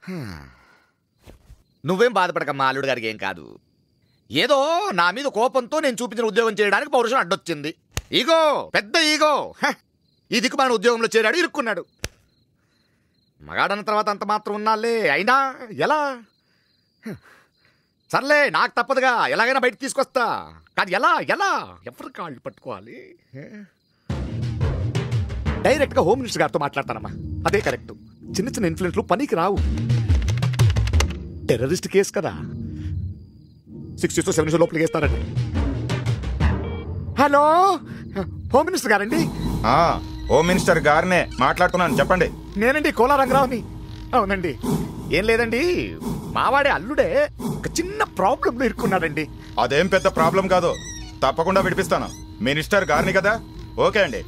నువ్వేం బాధపడకమ్మా అల్లుడు గారికి ఏం కాదు ఏదో నా మీద కోపంతో నేను చూపించిన ఉద్యోగం చేయడానికి పౌరుషం అడ్డొచ్చింది ఈగో పెద్ద ఈగో హ! ఈ దిక్కుమాలిన ఉద్యోగంలో చేరాడు ఇరుక్కున్నాడు మగాడన్న తర్వాత అంత మాత్రం ఉన్నాలే అయినా ఎలా హ! సర్లే నాకు తప్పదుగా ఎలాగైనా బయట తీసుకొస్తా కానీ ఎలా ఎలా ఎవరు కాళ్ళు పట్టుకోవాలి హ? డైరెక్ట్గా హోమ్ మినిస్టర్ గారితో మాట్లాడతానమ్మా అదే కరెక్ట్ చిన్న చిన్న ఇన్ఫ్లుయెన్స్లు పనికి రావు టెర్రరిస్ట్ కేసు కదా సిక్స్ ఇయర్స్ సెవెన్ ఇయర్స్ లోపలికి వేస్తారండి హలో హోమ్ మినిస్టర్ గారండి ఆ, హోమ్ మినిస్టర్ గారినే మాట్లాడుతున్నాను చెప్పండి నేనండి కోలా రంగరావుని అవునండి ఏం లేదండి మావాడే అల్లుడే ఒక చిన్న ప్రాబ్లంలో ఇరుక్కున్నాడండి అదేం పెద్ద ప్రాబ్లం కాదు తప్పకుండా విడిపిస్తాను మినిస్టర్ గారిని కదా ఓకే అండి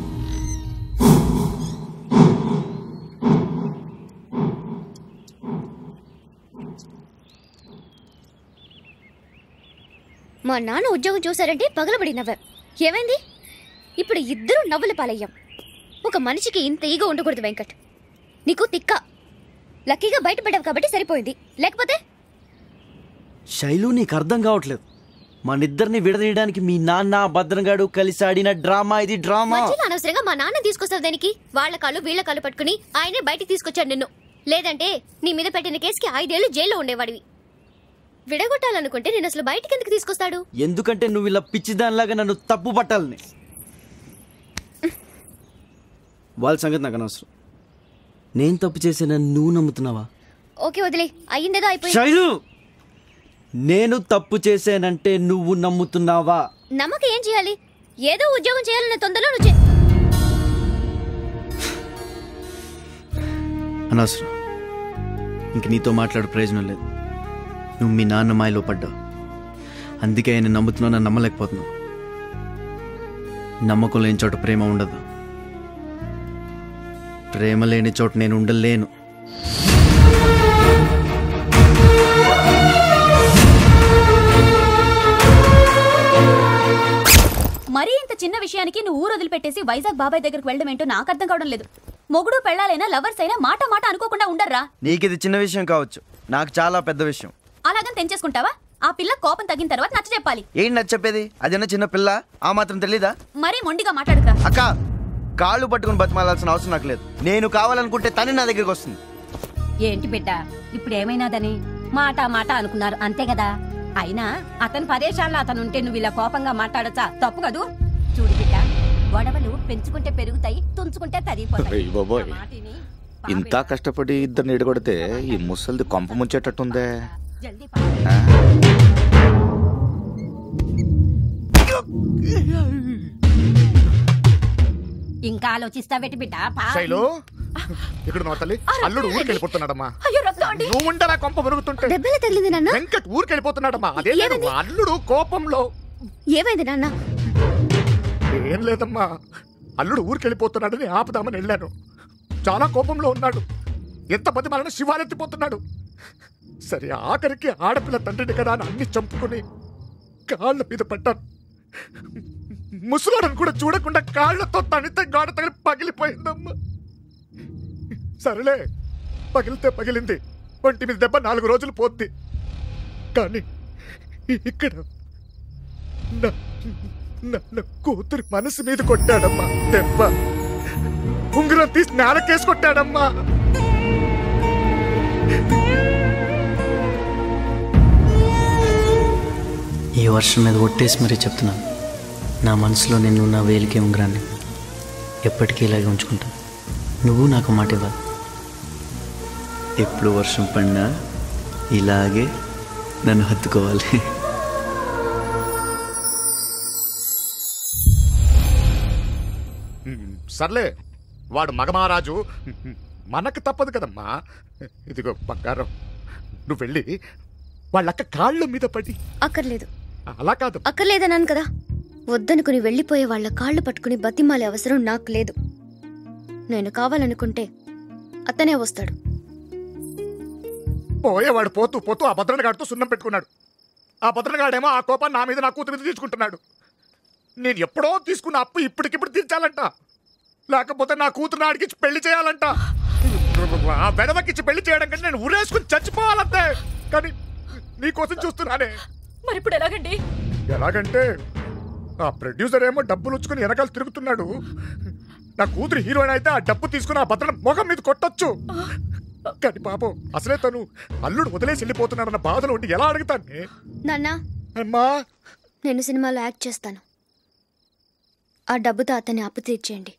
మా నాన్న ఉద్యోగం చూశారంటే పగలబడి నవ్వాం ఏమైంది ఇప్పుడు ఇద్దరు నవ్వుల పాలయ్యాం ఒక మనిషికి ఇంత ఈగో ఉండకూడదు వెంకట్ నీకు తిక్క లక్కీగా బయటపడ్డావు కాబట్టి సరిపోయింది లేకపోతే శైలు నీకు అర్థం కావట్లేదు మనిద్దరిని విడదీయడానికి మీ నాన్న భద్రంగాడు కలిసి ఆడిన డ్రామా ఇది డ్రామా మధ్యలో అనవసరంగా మా నాన్న తీసుకొస్తావు దానికి వాళ్ళ కాళ్ళు వీళ్ళ కాళ్ళు పట్టుకుని ఆయనే బయటికి తీసుకొచ్చాడు నిన్ను లేదంటే నీ మీద పెట్టిన కేసుకి ఐదేళ్లు జైల్లో ఉండేవాడివి విడగొట్టాలనుకుంటే నేను అసలు బయటికి ఎందుకు తీసుకొస్తాడు ఎందుకంటే నువ్వు ఇలా పిచ్చిదానిలాగా నన్ను తప్పు పట్టాలని వాళ్ళ సంగతి నాకు అనవసరం నేను తప్పు చేసిన నువ్వు నమ్ముతున్నావా ఓకే వదిలే అయ్యిందేదో అయిపోయింది శైలు నేను తప్పు చేశానంటే నువ్వు నమ్ముతున్నావా నమ్మకం ఏం చేయాలి ఏదో ఉద్యోగం చేయాలన్న తొందరలో నువ్వు చే- అనవసరం ఇంక నీతో మాట్లాడే ప్రయోజనం లేదు నువ్వు మీ నాన్న మాయలో పడ్డావు అందుకే ఆయన నమ్ముతున్నావు నన్ను నమ్మలేకపోతున్నావు నమ్మకం లేని చోట ప్రేమ ఉండదు ప్రేమ లేని చోట నేను ఉండలేను మరీ ఇంత చిన్న విషయానికి నువ్వు ఊరు వదిలిపెట్టేసి వైజాగ్ బాబాయ్ దగ్గరికి వెళ్ళడం ఏంటో నాకు అర్థం కావడం లేదు మొగుడు పెళ్ళాలైనా లవర్స్ అయినా మాట మాట అనుకోకుండా ఉండర్రా నీకు ఇది చిన్న విషయం కావచ్చు నాకు చాలా పెద్ద విషయం అలాగని తెంచేసుకుంటావా ఆ పిల్ల కోపం తగ్గిన తర్వాత నచ్చ చెప్పాలి ఏంటి నచ్చ చెప్పేది అదేనా చిన్న పిల్ల ఆ మాత్రం తెలీదా మరీ మొండిగా మాట్లాడుకురా అక్క కాళ్ళు పట్టుకుని బతిమాలాల్సిన అవసరం నాకు లేదు నేను కావాలనుకుంటే తనే నా దగ్గరికి వస్తుంది ఏంటి బిడ్డ ఇప్పుడు ఏమైనాదని మాట మాట అనుకున్నారు అంతే కదా అయినా అతని పదేశాల్లో అతను ఉంటే నువ్వు ఇలా కోపంగా మాట్లాడచ్చా తప్పు కదూ చూడు బిడ్డ గొడవలు పెంచుకుంటే పెరుగుతాయి తుంచుకుంటే తరిగిపోతాయి అయ్య బాబోయ్. నా మాటిని ఇంత కష్టపడి ఇద్దరిని ఎడగొడితే ఈ ముసలిది కొంప ముంచేటట్టుందే జల్దీ పా. ఆ? ఇంకా ఆలోచిస్తావేటి బిడ్డ పా. శైలు ఇక్కడ నా తల్లి అల్లుడు ఊరికి వెళ్ళిపోతున్నాడమ్మా అయ్యో రక్తం అండి నువ్వు ఉండరా కొంప మురుగుతుంటే దెబ్బలు తగిలింది నాన్న వెంకట్ ఊరికి వెళ్ళిపోతున్నాడమ్మా అదే లేదు, ఏమైంది? అల్లుడు కోపంలో ఏమైంది నాన్న ఏం లేదమ్మా అల్లుడు ఊరికి వెళ్ళిపోతున్నాడని ఆపుదామని వెళ్ళాను చాలా కోపంలో ఉన్నాడు ఎంత బతిమాలన శివాలెత్తిపోతున్నాడు సరే ఆఖరికి ఆడపిల్ల తండ్రిని కదా అని అన్ని చంపుకుని కాళ్ళ మీద పడ్డాను ముసలాడని కూడా చూడకుండా కాళ్ళతో తనితే గాడ తగిలి పగిలిపోయిందమ్మా సరేలే పగిలితే పగిలింది ఒంటి మీద దెబ్బ నాలుగు రోజులు పోద్ది కానీ ఇక్కడ నా- నన్ను కూతురి మనసు మీద కొట్టాడమ్మా దెబ్బ ఉంగరం తీసి నేలకేసి కొట్టాడమ్మా ఈ వర్షం మీద ఒట్టేసి మరీ చెప్తున్నాను నా మనసులో నేను నా వేలికే ఉంగరాన్ని ఎప్పటికీ ఇలాగే ఉంచుకుంటాను నువ్వు నాకు మాట ఇవ్వాలి ఎప్పుడు వర్షం పడినా ఇలాగే నన్ను హత్తుకోవాలి సర్లే వాడు మగమహారాజు మనకు తప్పదు కదమ్మా ఇదిగో బంగారం నువ్వు వెళ్ళి వాళ్ళక్క కాళ్ళ మీద పడి అక్కర్లేదు అలా కాదు అక్కర్లేదన్నాను కదా వద్దనుకుని వెళ్ళిపోయే వాళ్ళ కాళ్ళు పట్టుకుని బతిమాలే అవసరం నాకు లేదు నేను కావాలనుకుంటే అతనే వస్తాడు పోయేవాడు పోతూ పోతూ ఆ భద్రనగాడితో సున్నం పెట్టుకున్నాడు ఆ భద్రనగాడేమో ఆ కోపాన్ని నా మీద నా కూతురు మీద తీసుకుంటున్నాడు నేను ఎప్పుడో తీసుకున్న అప్పు ఇప్పటికిప్పుడు తీర్చాలంట లేకపోతే నా కూతురు నాడికి పెళ్లి చేయాలంట ఆ వెదవకిచ్చి పెళ్లి చేయడం కంటే నేను ఉరేసుకుని చచ్చిపోవాలంతే కానీ నీకోసం చూస్తున్నానే మరి ఇప్పుడు ఎలాగండి ఎలాగంటే ఆ ప్రొడ్యూసర్ ఏమో డబ్బులు ఉంచుకుని వెనకాల తిరుగుతున్నాడు నా కూతురు హీరోయిన్ అయితే ఆ డబ్బు తీసుకుని ఆ భద్రం ముఖం మీద కొట్టొచ్చు కానీ పాపం అసలే తను అల్లుడు వదిలేసి వెళ్ళిపోతున్నాడన్న బాధలో ఉండి ఎలా అడుగుతాను నాన్న అమ్మా నేను సినిమాలో యాక్ట్ చేస్తాను ఆ డబ్బుతో అతన్ని అప్పు తీర్చేయండి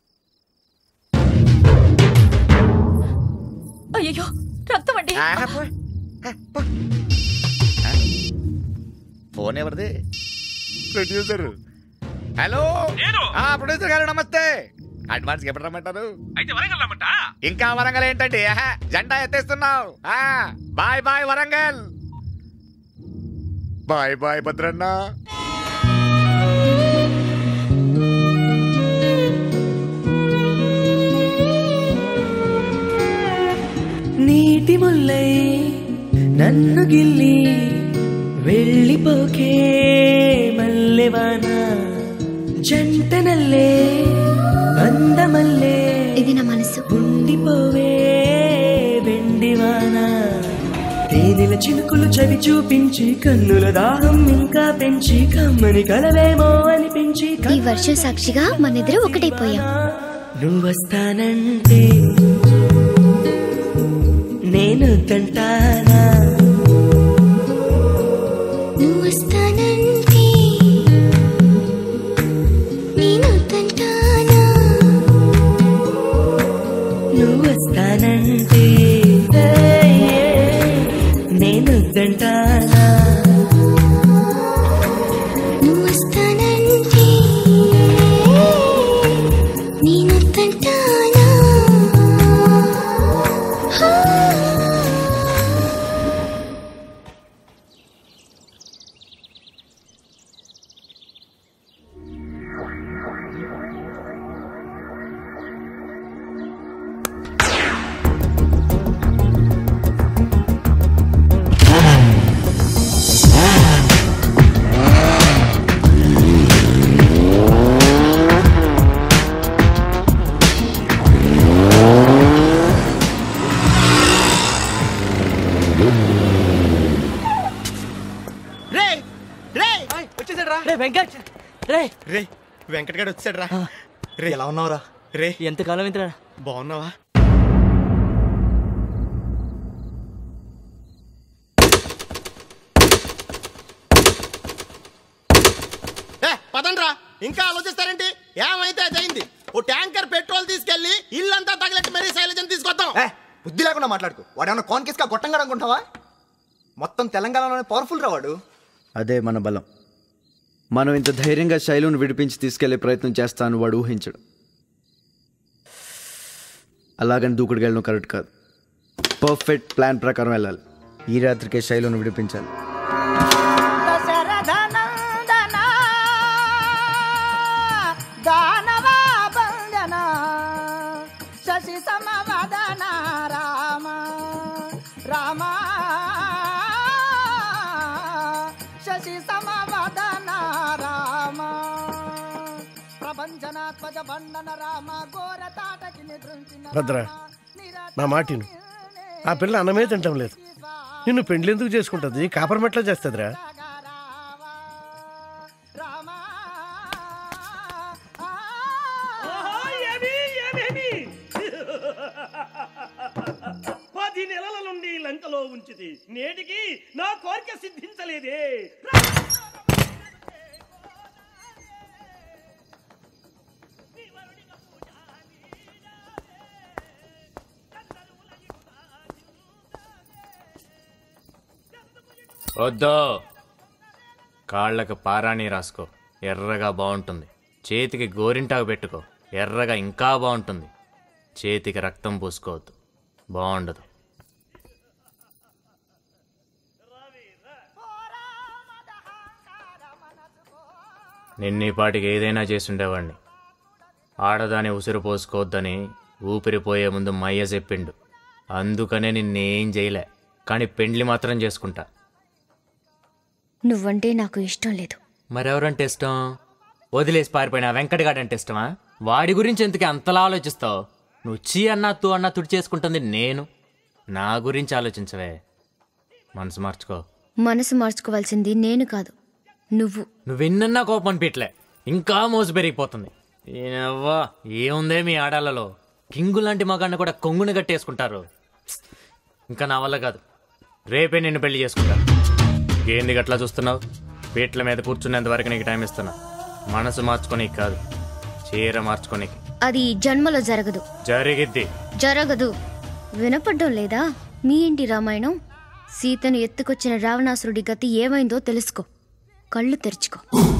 అయ్యో రక్తం అండి ఫోన్ ఎవరిది ప్రొడ్యూసర్ హలో ఆ ప్రొడ్యూసర్ గారు నమస్తే అడ్వాన్స్ ఎప్పుడు రమ్మంటారు అయితే వరంగల్ రమ్మంటా ఇంకా వరంగల్ ఏంటండి ఆహా, జెండా ఎత్తేస్తున్నావు ఆ, బాయ్ బాయ్ వరంగల్ బాయ్ బాయ్ భద్రన్న నీటి ముల్లై నన్ను గిల్లి వెళ్ళిపోకే మల్లెవాన జంటనల్లే అందమల్లే ఇది నా మనసు ఉండిపోవే వెండివాన తేనెల చినుకులు చవి చూపించి కన్నుల దాహం ఇంకా పెంచి కమ్మని కలవేమో అనిపించి ఈ వర్షం సాక్షిగా మన ఇద్దరు ఒకటైపోయాం నువ్వు వస్తానంటే నేను తంటానా నువ్వు వస్తానంటే నేను తంటానా నువ్వు వస్తానంటే నేను తంటానా నువ్వు వస్తానంటే నేను తంటానా రే రే వచ్చేసాడు రా రే వెంకట్ రే రే వెంకట్ గారు వచ్చాడు రా రే ఎలా ఉన్నావురా రే ఎంతకాలం ఇంత బాగున్నావా పదండ్రా ఇంకా ఆలోచిస్తారేంటి ఏమైతే అదైంది ఓ ట్యాంకర్ పెట్రోల్ తీసుకెళ్లి ఇల్లంతా తగిలెట్టి మరీ శైలజని తీసుకొద్దాం బుద్ధి లేకుండా మాట్లాడుకో వాడు ఏమన్నా కాన్కేస్గా గొట్టంగా అనుకుంటావా మొత్తం తెలంగాణలోనే పవర్ఫుల్ రా వాడు అదే మన బలం మనం ఇంత ధైర్యంగా శైలును విడిపించి తీసుకెళ్లే ప్రయత్నం చేస్తాను వాడు ఊహించడు అలాగని దూకుడుగా వెళ్ళడం కరెక్ట్ కాదు పర్ఫెక్ట్ ప్లాన్ ప్రకారం వెళ్ళాలి ఈ రాత్రికే శైలును విడిపించాలి దశరథనందన దానవా బంధన శశి సమవదన రామ రామ శశి సమవదన రామ ప్రపంచనాత్మజ బండన రామ ఘోర తాటకి నిద్రించిన భద్ర నా మాటిను ఆ పిల్ల అన్నమే తింటం లేదు నిన్ను పెండ్లి ఎందుకు చేసుకుంటుంది కాపరమెట్లా చేస్తుందిరా పది నెలల నుండి లంకలో ఉంచితి నేటికి నా కోరిక సిద్ధించలేదే వద్దు కాళ్ళకు పారాణి రాసుకో ఎర్రగా బాగుంటుంది చేతికి గోరింటాకు పెట్టుకో ఎర్రగా ఇంకా బాగుంటుంది చేతికి రక్తం పూసుకోవద్దు బాగుండదు నిన్నీ పాటికి ఏదైనా చేసుండేవాడిని ఆడదాని ఉసిరు పోసుకోవద్దని ఊపిరిపోయే ముందు మయ్య చెప్పిండు అందుకనే నిన్నేం చేయలే కానీ పెండ్లి మాత్రం చేసుకుంటా నువ్వంటే నాకు ఇష్టం లేదు మరెవరంటే ఇష్టం వదిలేసి పారిపోయిన వెంకటగాడు అంటే ఇష్టమా వాడి గురించి ఎందుకు అంతలా ఆలోచిస్తావు నువ్వు చీ అన్నా తూ అన్నా తుడి చేసుకుంటుంది నేను నా గురించి ఆలోచించవే మనసు మార్చుకో మనసు మార్చుకోవాల్సింది నేను కాదు నువ్వు నువ్వెన్నన్నా కోపం అనిపించలే ఇంకా మోసు పెరిగిపోతుంది ఏనవ్వా ఏముందే మీ ఆడాలలో కింగు లాంటి మగాన్ని కూడా కొంగుని కట్టేసుకుంటారు ఇంకా నా వల్ల కాదు రేపే నిన్ను పెళ్లి చేసుకుంటా ఏంది గట్లా చూస్తున్నావు పీట్ల మీద కూర్చునేంత వరకు నీకు టైం ఇస్తున్నా మనసు మార్చుకోనీకి కాదు చీర మార్చుకోనీకి అది ఈ జన్మలో జరగదు జరిగిద్ది జరగదు వినపడ్డం లేదా మీ ఇంటి రామాయణం సీతను ఎత్తుకొచ్చిన రావణాసురుడి గతి ఏమైందో తెలుసుకో కళ్ళు తెరుచుకో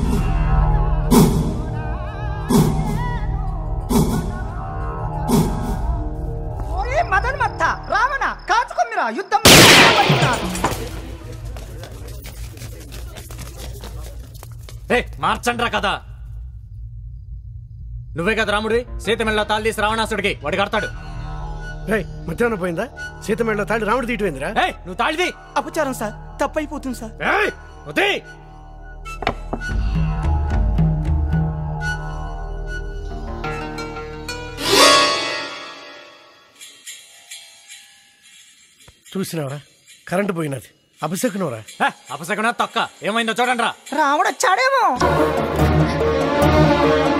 ఓరే మదన్మత్త రావణ కాచుకొమ్మిరా యుద్ధం ఏ మార్చండ్రా కదా నువ్వే కదా రాముడి సీత మెళ్ళ తాళి తీసి రావణాసుడికి వాడు కడతాడు రేయ్ మధ్యాహ్నం పోయిందా సీతమేళ్ళ తాళి రాముడు తీయటమైందిరా నువ్వు తాళిది అపచారం సార్ తప్పైపోతుంది సార్ వదే చూసినావరా కరెంటు పోయినది అపశకునవరా అపశకున తక్క ఏమైందో చూడండి రా రావణ వచ్చాడేమో